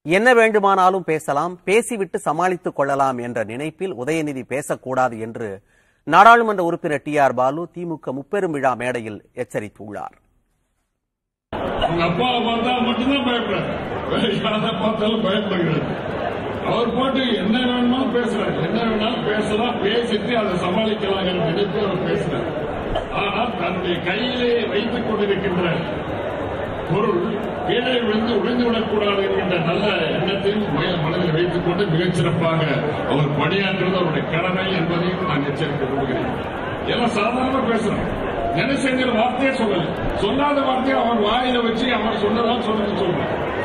என்ன வேண்டுமானாலும் பேசலாம் பேசிவிட்டு சமாளித்துக் கொள்ளலாம் என்ற நினைப்பில் உதயநிதி பேசக்கூடாது என்று நாடாளுமன்ற உறுப்பினர் டி ஆர் பாலு திமுக முப்பெரும் விழா மேடையில் எச்சரித்துள்ளார் உங்க அப்பாவை பார்த்தா மட்டும்தான் பயப்படுறாரு வேற யாரை பார்த்தாலும் பயப்படுகிறாரு அவர் போட்டு என்ன வேணுமாலும் பேசுறாரு என்ன வேணாலும் பேசலாம் பேசிட்டு அதை சமாளிக்கலாங்கிற நினைப்பு அவர் பேசுறாரு ஆனால் தன்னுடைய கையிலே வைத்துக் கொண்டிருக்கின்ற பொருள் கீழே விழுந்து உடைந்து விடக்கூடாது என்கின்ற நல்ல எண்ணத்தையும் மய- மனதில் வைத்துக் கொண்டு மிகச்சிறப்பாக அவர் பணியாற்றுவது அவருடைய கடமை என்பதையும் நான் எச்சரிக்க விரும்புகிறேன் எல்லாம் சாதாரணமா பேசுறோம் நினைச்சேங்கிற வார்த்தையே சொல்லல சொல்லாத வார்த்தையை அவர் வாயில வச்சு அவர் சொன்னதான் சொன்னது சொல்றேன்